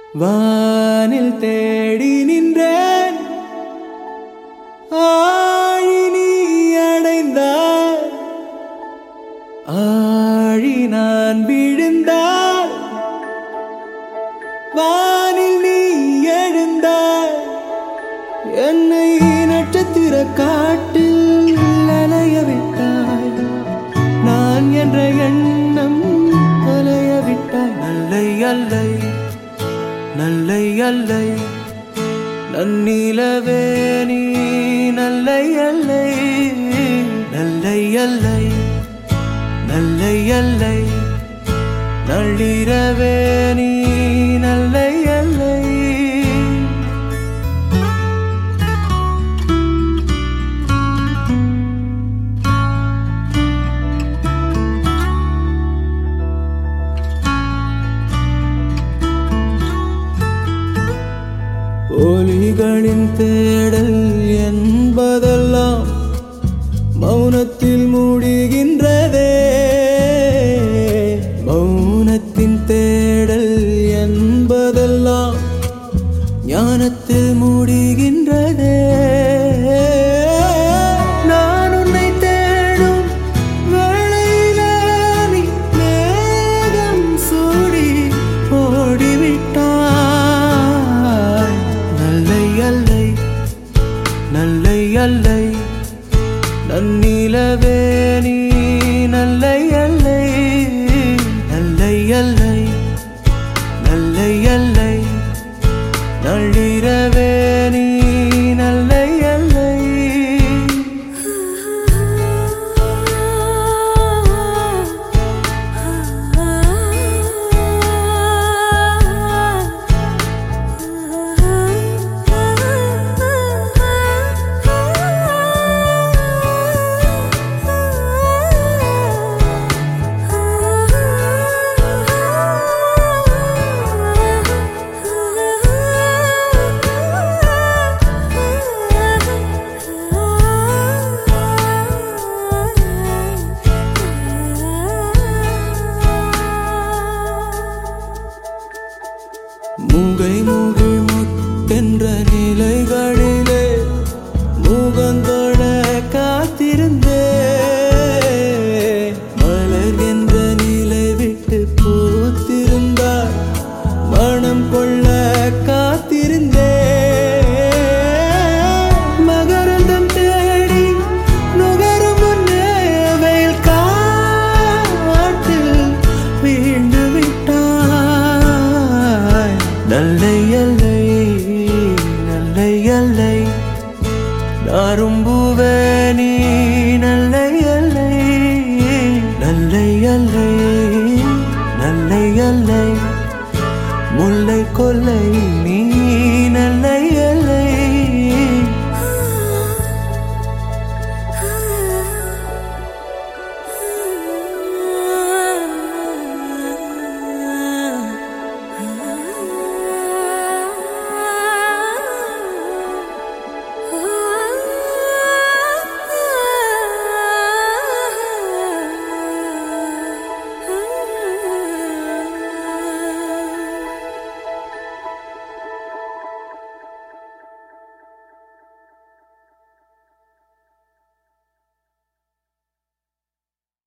வானில் தேடி நின்றேன் ஆழி நீ அடைந்தாய் ஆழி நான் விழுந்தால் வானில் நீ எழுந்தாய் என்னை நட்சத்திர காட்டில் அலைய விட்டாய் நான் என்ற எண்ணம் தொலைய விட்டாய் நல்லை அல்லை நல்லை அல்லை நன்னிலவே நீ நல்லை அல்லை நல்லை அல்லை நல்லை அல்லை நள்ளிரவே நீ நல்லை அல்லை ஒலிகளின் தேடல் என்பதெல்லாம் மௌனத்தில் மூடுகின்றதே மௌனத்தின் தேடல் என்பதெல்லாம் ஞானத்தில் மூடுகின்றதே நான் உன்னை தேடும் வேளையிலே நீ மேகம் சூடி ஓடிவிட்டாய் நல்லை அல்லை நல்லை அல்லை நன்னிலவே நீ நல்லை அல்லை நல்லை அல்லை நல்லை அல்லை நள்ளிரவே நீ நல்லை அல்லை மூகை மூகி முத்தென்ற நிலைகளிலே முகந்தோட காத்திருந்தே மலர் என்ற நிலை விட்டு பூத்திருந்தார் மனம் கொள்ள காத்திருந்தே மகரந்தம் தேடி நுகரும் முன்னே வெயில் காட்டில் வீண்டு விட்டாய் நல்லை அல்லை நல்லை அல்லை நாரும்புவே நீ நல்லை அல்லை நல்லை அல்லை நல்லை அல்லை முல்லை கொல்லை